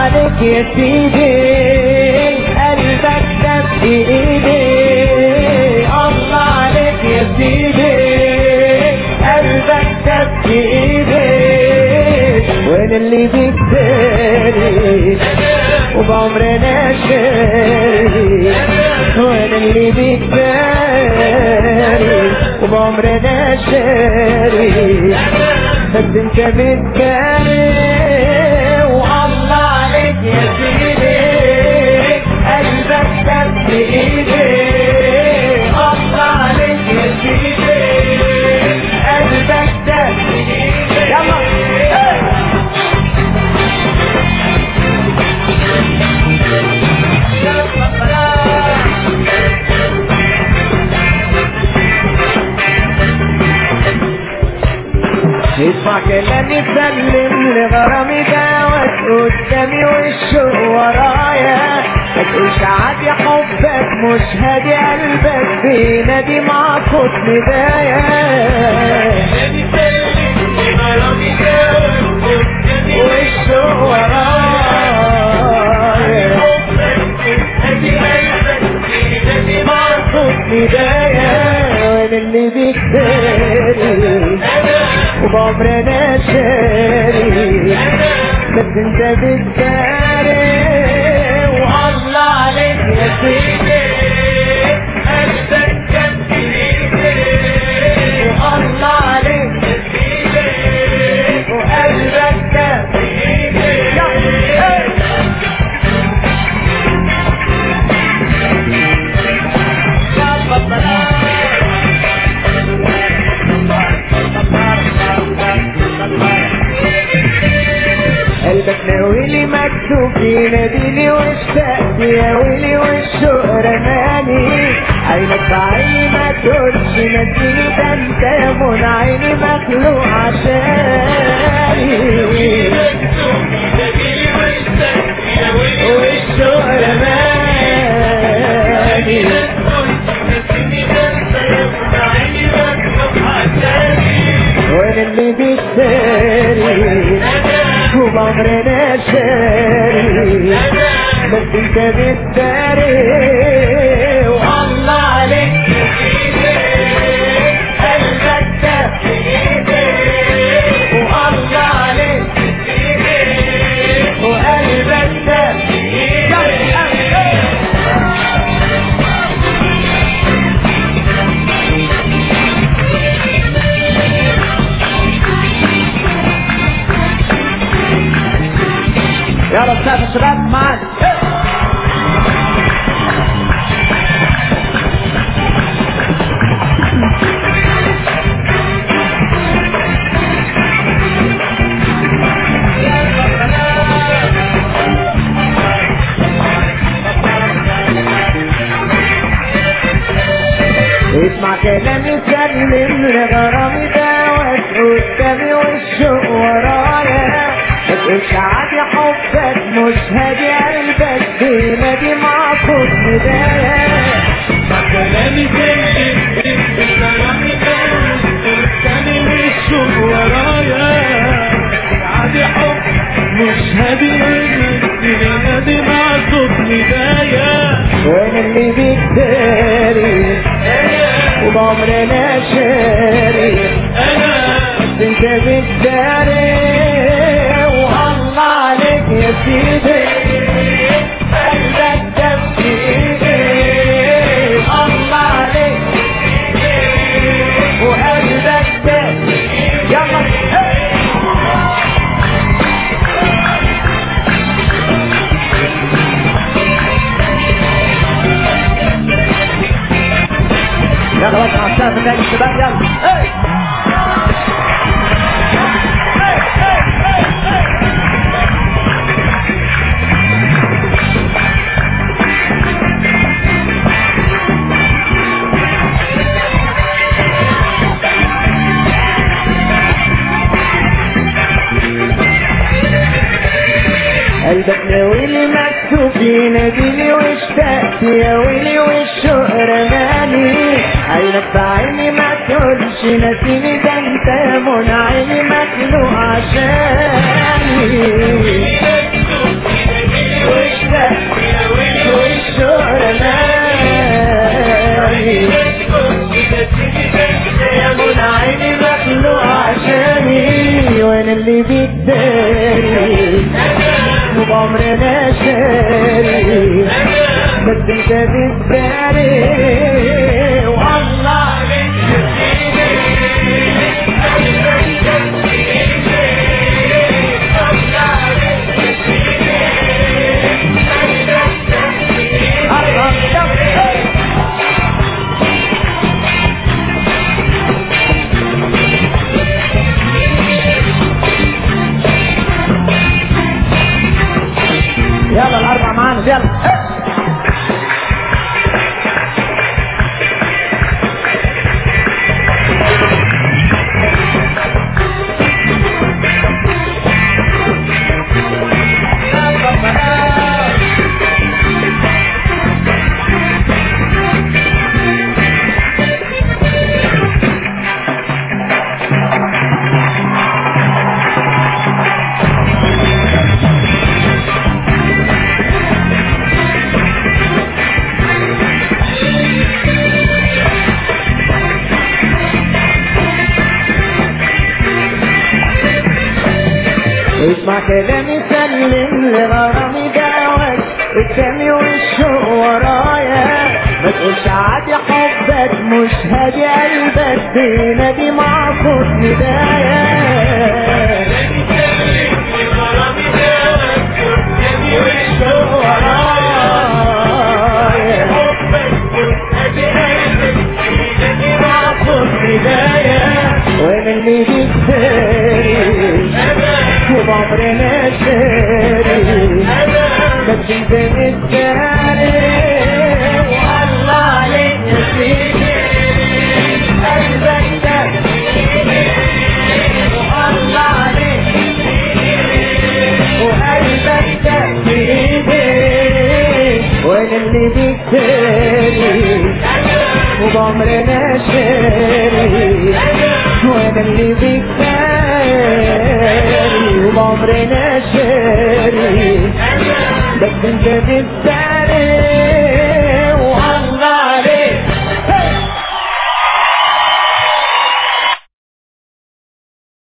عليك يا سيدي قلبك ده في ايدي الله عليك يا سيدي قلبك ده في ايدي وانا اللي بيكتري وبعمرنا شاري وانا اللي بيكتري وبعمرنا شاري بس انت بتكاري والله عليك يا سيدي قلبك ده في ايدي الله عليك يا سيدي قلبك ده في ايدي يلا إيه. اسمع كلامي سلم لغرامي دعوات قدامي والشوق ورايا ما تقولش عادي حبك مش هادي قلبك بينادي مع صوت ندايا والشوق ورايا مع صوت ندايا وانا اللي بيكتري وبعمرنا شاري بس انت بتداري والله عليك يا سيدي قلبك كان في ايدي والله عليك يا سيدي وقلبك كان في ايدي يلا. قلبك ناويلي مكتوب يناديلي واشتقت يا ويلي والشوق رماني عينك في عيني ما تقولش ناديني ده انت يا من عيني مخلوق عشاني والشوق رماني وانا اللي بيشتري وبعمرنا شاري بس انت بتداري والله عليك قلبك ده في ايدي والله عليك وقلبك ده في ايدي يلا استاذ الشباب معانا اسمع كلامي سلم لغرامي ده قدامي والشوق ورايا ما تقولش عادي حبك مش هادي قلبك بينادي مع صوت ندايا كلامي سلم كلامي سلم قدامي والشوق ورايا عادي حب مش هادي نادي مع صوت ندايا وانا اللي بيكتري وبعمرنا شاري انا بس انت بتداري والله عليك يا سيدي قلبك ده في ايدي الله عليك وقلبك ده يلا هي. يلا بس على السقف تاني الشباب يلا هي. قلبك ناويلي مكتوب يناديلي واشتقت يا ويلي والشوق رماني عينك في عيني ما تقولش ناسيني ده انت من عيني مخلوق عشاني بس انت بالتالي والله يلا الاربع معانا يلا اسمع كلامي سلم لغرامي دعوات قدامي والشوق ورايا ما تقولش عادي حبك مش هادي قلبك بينادي مع صوت ندايا والشوق ورايا مع صوت ندايا وانا اللي بيكتري وبعمرنا شاري بس انت متداري والله عليك يا سيدي قلبك ده والله عليك وقلبك ده بايدي وانا اللي بيكتري وبعمرنا شاري وانا اللي بيكتري وبعمرنا شاري بس انت بتساري